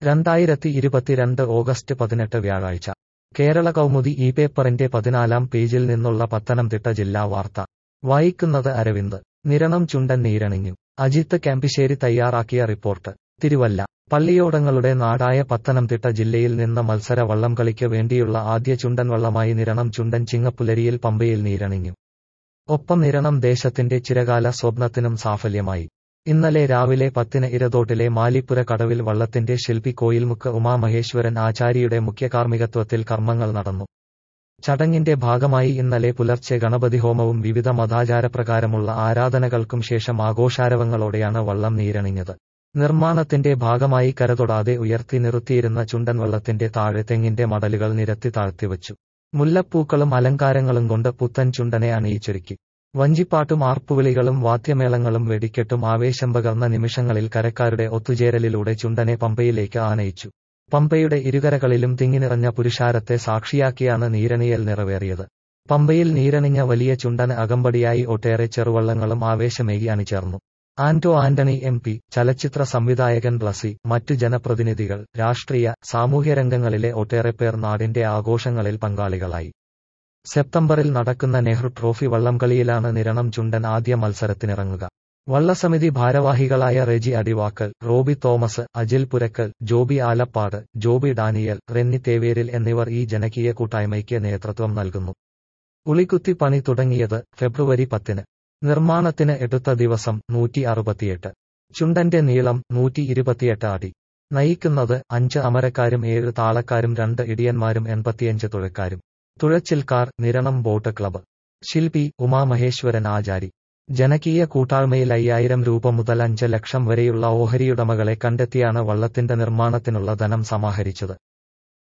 രണ്ടായിരത്തി ഇരുപത്തിരണ്ട് ഓഗസ്റ്റ് പതിനെട്ട് വ്യാഴാഴ്ച കേരള കൗമുദി ഈ പേപ്പറിന്റെ പതിനാലാം പേജിൽ നിന്നുള്ള പത്തനംതിട്ട ജില്ലാ വാർത്ത വായിക്കുന്നത് അരവിന്ദ് നിരണം ചുണ്ടൻ നീരണിഞ്ഞു അജിത്ത് ക്യാമ്പിശ്ശേരി തയ്യാറാക്കിയ റിപ്പോർട്ട് തിരുവല്ല പള്ളിയോടങ്ങളുടെ നാടായ പത്തനംതിട്ട ജില്ലയിൽ നിന്ന് മത്സര വള്ളംകളിക്ക് വേണ്ടിയുള്ള ആദ്യ ചുണ്ടൻ വള്ളമായി നിരണം ചുണ്ടൻ ചിങ്ങപ്പുലരിയിൽ പമ്പയിൽ നീരണിഞ്ഞു ഒപ്പം നിരണം ദേശത്തിന്റെ ചിരകാല സ്വപ്നത്തിനും സാഫല്യമായി ഇന്നലെ രാവിലെ പത്തിന് ഇരതോട്ടിലെ മാലിപ്പുര കടവിൽ വള്ളത്തിന്റെ ശില്പി കോയിൽമുക്ക് ഉമാമഹേശ്വരൻ ആചാര്യയുടെ മുഖ്യകാർമ്മികത്വത്തിൽ കർമ്മങ്ങൾ നടന്നു ചടങ്ങിന്റെ ഭാഗമായി ഇന്നലെ പുലർച്ചെ ഗണപതി ഹോമവും വിവിധ മതാചാരപ്രകാരമുള്ള ആരാധനകൾക്കും ശേഷം ആഘോഷാരവങ്ങളോടെയാണ് വള്ളം നീരണിഞ്ഞത് നിർമ്മാണത്തിന്റെ ഭാഗമായി കരതൊടാതെ ഉയർത്തി നിർത്തിയിരുന്ന ചുണ്ടൻ വള്ളത്തിന്റെ താഴെ തെങ്ങിന്റെ മടലുകൾ നിരത്തി താഴ്ത്തിവച്ചു മുല്ലപ്പൂക്കളും അലങ്കാരങ്ങളും കൊണ്ട് പുത്തൻ ചുണ്ടനെ അണിയിച്ചൊരുക്കി വഞ്ചിപ്പാട്ടും ആർപ്പുവിളികളും വാദ്യമേളങ്ങളും വെടിക്കെട്ടും ആവേശം പകർന്ന നിമിഷങ്ങളിൽ കരക്കാരുടെ ഒത്തുചേരലിലൂടെ ചുണ്ടനെ പമ്പയിലേക്ക് ആനയിച്ചു പമ്പയുടെ ഇരുകരകളിലും തിങ്ങിനിറഞ്ഞ പുരുഷാരത്തെ സാക്ഷിയാക്കിയാണ് നീരണിയൽ നിറവേറിയത് പമ്പയിൽ നീരണിഞ്ഞ വലിയ ചുണ്ടന് അകമ്പടിയായി ഒട്ടേറെ ചെറുവള്ളങ്ങളും ആവേശമേകി അണിചേർന്നു ആന്റോ ആന്റണി എം പി ചലച്ചിത്ര സംവിധായകൻ ബ്ലസി മറ്റു ജനപ്രതിനിധികൾ രാഷ്ട്രീയ സാമൂഹ്യ രംഗങ്ങളിലെ ഒട്ടേറെ പേർ നാടിന്റെ ആഘോഷങ്ങളിൽ പങ്കാളികളായി സെപ്റ്റംബറിൽ നടക്കുന്ന നെഹ്റു ട്രോഫി വള്ളംകളിയിലാണ് നിരണം ചുണ്ടൻ ആദ്യ മത്സരത്തിനിറങ്ങുക വള്ളസമിതി ഭാരവാഹികളായ റെജി അടിവാക്കൽ റോബി തോമസ് അജിൽ പുരക്കൽ ജോബി ആലപ്പാട് ജോബി ഡാനിയൽ റെന്നി തേവേരിൽ എന്നിവർ ഈ ജനകീയ കൂട്ടായ്മയ്ക്ക് നേതൃത്വം നൽകുന്നു ഉളിക്കുത്തി പണി തുടങ്ങിയത് ഫെബ്രുവരി പത്തിന് നിർമ്മാണത്തിന് എടുത്ത ദിവസം നൂറ്റി അറുപത്തിയെട്ട് ചുണ്ടന്റെ നീളം നൂറ്റി ഇരുപത്തിയെട്ട് അടി നയിക്കുന്നത് അഞ്ച് അമരക്കാരും ഏഴ് താളക്കാരും രണ്ട് ഇടിയന്മാരും എൺപത്തിയഞ്ച് തുഴക്കാരും തുഴച്ചിൽക്കാർ നിരണം ബോട്ട് ക്ലബ്ബ് ശില്പി ഉമാമഹേശ്വരൻ ആചാരി ജനകീയ കൂട്ടായ്മയിൽ അയ്യായിരം രൂപ മുതൽ അഞ്ച് ലക്ഷം വരെയുള്ള ഓഹരിയുടമകളെ കണ്ടെത്തിയാണ് വള്ളത്തിന്റെ നിർമ്മാണത്തിനുള്ള ധനം സമാഹരിച്ചത്